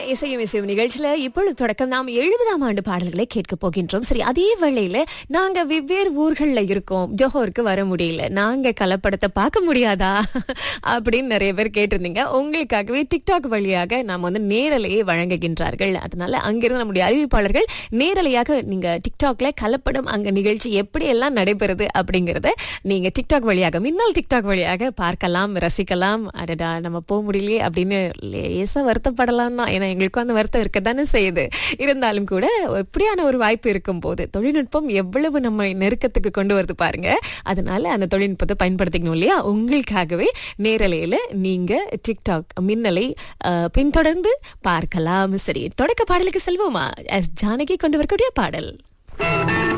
இசையும் இசையும் நிகழ்ச்சியில இப்பொழுது தொடக்கம் நாம் எழுபதாம் ஆண்டு பாடல்களை கேட்க போகின்றோம் சரி அதே வேளையில நாங்க வெவ்வேறு ஊர்கள்ல இருக்கோம் ஜோஹருக்கு வர முடியல நாங்க கலப்படத்தை பார்க்க முடியாதா அப்படின்னு நிறைய பேர் கேட்டிருந்தீங்க உங்களுக்காகவே டிக்டாக் வழியாக நாம் வந்து நேரலையை வழங்குகின்றார்கள் அதனால அங்கிருந்து நம்முடைய அறிவிப்பாளர்கள் நேரலையாக நீங்க டிக்டாக்ல கலப்படம் அங்க நிகழ்ச்சி எப்படி எல்லாம் நடைபெறுது அப்படிங்கறத நீங்க டிக்டாக் வழியாக மின்னல் டிக்டாக் வழியாக பார்க்கலாம் ரசிக்கலாம் அடடா நம்ம போக முடியலையே அப்படின்னு லேசா வருத்தப்படலாம் தான் ஏன்னா எங்களுக்கும் அந்த வருத்தம் இருக்க தானே செய்யுது இருந்தாலும் கூட எப்படியான ஒரு வாய்ப்பு இருக்கும் போது தொழில்நுட்பம் எவ்வளவு நம்ம நெருக்கத்துக்கு கொண்டு வருது பாருங்க அதனால அந்த தொழில்நுட்பத்தை பயன்படுத்திக்கணும் இல்லையா உங்களுக்காகவே நேரலையில நீங்க டிக்டாக் மின்னலை அஹ், பின்தொடர்ந்து பார்க்கலாம் சரி தொடக்க பாடலுக்கு செல்வோமா எஸ் ஜானகி கொண்டு வரக்கூடிய பாடல்